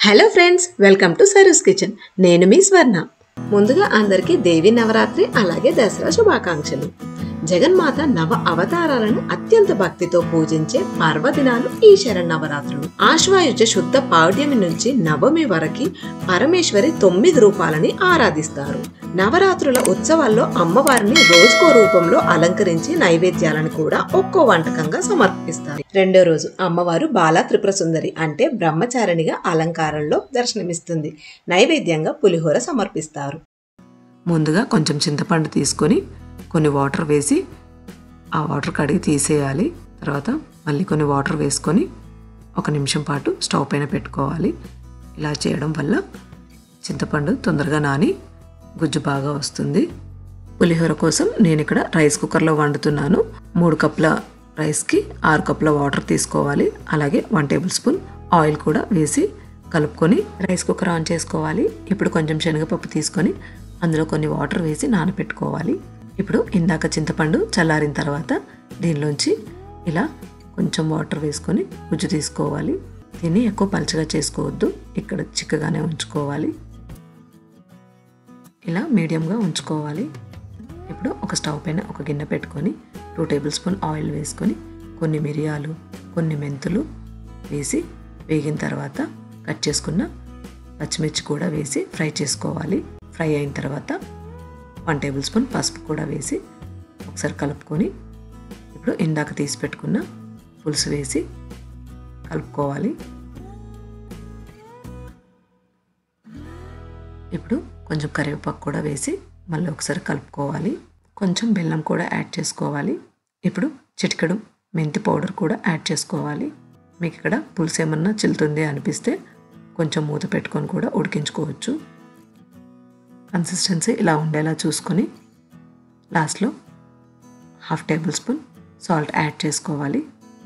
hello friends welcome to Saroo's kitchen నేను మీ స్వర్ణ ముందుగా అందరికీ దేవి నవరాత్రి అలాగే దసరా శుభాకాంక్షలు జగన్మాత నవ అవతారాలను అత్యంత భక్తితో పూజించే పర్వదినాలు ఈ శరణవరాత్రులు ఆశ్వాయుజ శుద్ధ పాడ్యమి నుంచి నవమి వరకు పరమేశ్వరి తొమ్మిది రూపాలని ఆరాధిస్తారు నవరాత్రుల ఉత్సవాల్లో అమ్మవారిని రోజుకో రూపంలో అలంకరించి నైవేద్యాలను కూడా ఒక్కో వంటకంగా సమర్పిస్తారు రెండో రోజు అమ్మవారు బాలా త్రిపుర సుందరి అంటే బ్రహ్మచారిణిగా అలంకారంలో దర్శనమిస్తుంది నైవేద్యంగా పులిహోర సమర్పిస్తారు ముందుగా కొంచెం చింతపండు తీసుకొని కొన్ని వాటర్ వేసి ఆ వాటర్ కడిగి తీసేయాలి తర్వాత మళ్ళీ కొన్ని వాటర్ వేసుకొని ఒక నిమిషం పాటు స్టవ్ పైన పెట్టుకోవాలి ఇలా చేయడం వల్ల చింతపండు తొందరగా నాని గుజ్జు బాగా వస్తుంది పులిహోర కోసం నేను ఇక్కడ రైస్ కుక్కర్లో వండుతున్నాను మూడు కప్పుల రైస్కి ఆరు కప్పుల వాటర్ తీసుకోవాలి అలాగే వన్ టేబుల్ స్పూన్ ఆయిల్ కూడా వేసి కలుపుకొని రైస్ కుక్కర్ ఆన్ చేసుకోవాలి ఇప్పుడు కొంచెం శనగపప్పు తీసుకొని అందులో కొన్ని వాటర్ వేసి నానబెట్టుకోవాలి ఇప్పుడు ఇందాక చింతపండు చల్లారిన తర్వాత దీనిలోంచి ఇలా కొంచెం వాటర్ వేసుకొని గుజ్జు తీసుకోవాలి దీన్ని ఎక్కువ పలుచగా చేసుకోవద్దు ఇక్కడ చిక్కగానే ఉంచుకోవాలి ఇలా మీడియంగా ఉంచుకోవాలి ఇప్పుడు ఒక స్టవ్ పైన ఒక గిన్నె పెట్టుకొని టూ టేబుల్ స్పూన్ ఆయిల్ వేసుకొని కొన్ని మిరియాలు కొన్ని మెంతులు వేసి వేగిన తర్వాత కట్ చేసుకున్న పచ్చిమిర్చి కూడా వేసి ఫ్రై చేసుకోవాలి ఫ్రై అయిన తర్వాత వన్ టేబుల్ స్పూన్ పసుపు కూడా వేసి ఒకసారి కలుపుకొని ఇప్పుడు ఇందాక తీసి పెట్టుకున్న పులుసు వేసి కలుపుకోవాలి ఇప్పుడు కొంచెం కరివేపాకు కూడా వేసి మళ్ళీ ఒకసారి కలుపుకోవాలి కొంచెం బెల్లం కూడా యాడ్ చేసుకోవాలి ఇప్పుడు చిటికెడు మెంతి పౌడర్ కూడా యాడ్ చేసుకోవాలి మీకు ఇక్కడ పులుసు ఏమన్నా చిల్లుతుంది అనిపిస్తే కొంచెం మూత పెట్టుకొని కూడా ఉడికించుకోవచ్చు కన్సిస్టెన్సీ ఇలా ఉండేలా చూసుకొని లాస్ట్లో half table spoon salt add చేసుకోవాలి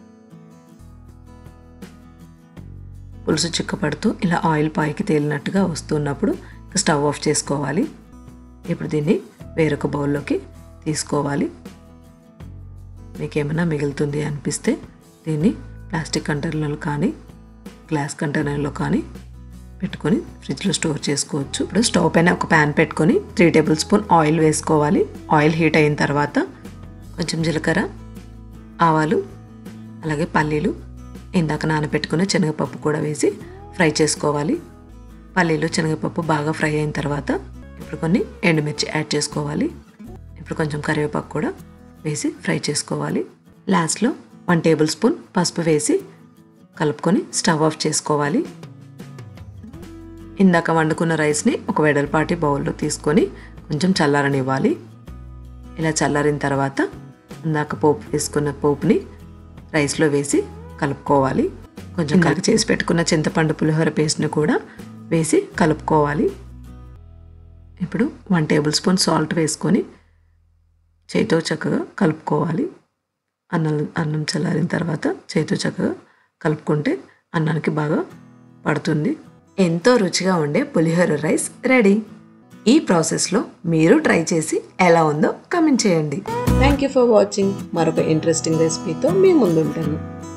పులుసు చిక్కపడుతూ ఇలా ఆయిల్ పైకి తేలినట్టుగా వస్తున్నప్పుడు స్టవ్ ఆఫ్ చేసుకోవాలి ఇప్పుడు దీన్ని వేరొక బౌల్లోకి తీసుకోవాలి మీకు ఏమైనా మిగులుతుంది అనిపిస్తే దీన్ని ప్లాస్టిక్ కంటైనర్లో కానీ గ్లాస్ కంటైనర్లో కానీ పెట్టుకొని ఫ్రిడ్జ్లో స్టోర్ చేసుకోవచ్చు ఇప్పుడు స్టవ్ పైన ఒక ప్యాన్ పెట్టుకొని త్రీ టేబుల్ స్పూన్ ఆయిల్ వేసుకోవాలి ఆయిల్ హీట్ అయిన తర్వాత కొంచెం జీలకర్ర ఆవాలు అలాగే పల్లీలు ఇందాక నానబెట్టుకున్న శనగపప్పు కూడా వేసి ఫ్రై చేసుకోవాలి పల్లీలు శనగపప్పు బాగా ఫ్రై అయిన తర్వాత ఇప్పుడు కొన్ని ఎండుమిర్చి యాడ్ చేసుకోవాలి ఇప్పుడు కొంచెం కరివేపాకు కూడా వేసి ఫ్రై చేసుకోవాలి లాస్ట్లో వన్ టేబుల్ స్పూన్ పసుపు వేసి కలుపుకొని స్టవ్ ఆఫ్ చేసుకోవాలి ఇందాక వండుకున్న రైస్ని ఒక వెడల్పాటి బౌల్లో తీసుకొని కొంచెం చల్లారనివ్వాలి ఇలా చల్లారిన తర్వాత ఇందాక పోపు వేసుకున్న పోపుని రైస్లో వేసి కలుపుకోవాలి కొంచెం కలిపి చేసి పెట్టుకున్న చింతపండు పులిహోర పేస్ట్ని కూడా వేసి కలుపుకోవాలి ఇప్పుడు వన్ టేబుల్ స్పూన్ సాల్ట్ వేసుకొని చేతితో చక్కగా కలుపుకోవాలి అన్నం అన్నం చల్లారిన తర్వాత చేతితో చక్కగా కలుపుకుంటే అన్నానికి బాగా పడుతుంది ఎంతో రుచిగా ఉండే పులిహోర రైస్ రెడీ ఈ ప్రాసెస్లో మీరు ట్రై చేసి ఎలా ఉందో కమెంట్ చేయండి థ్యాంక్ యూ ఫర్ వాచింగ్ మరొక ఇంట్రెస్టింగ్ రెసిపీతో మీ ముందుంటాను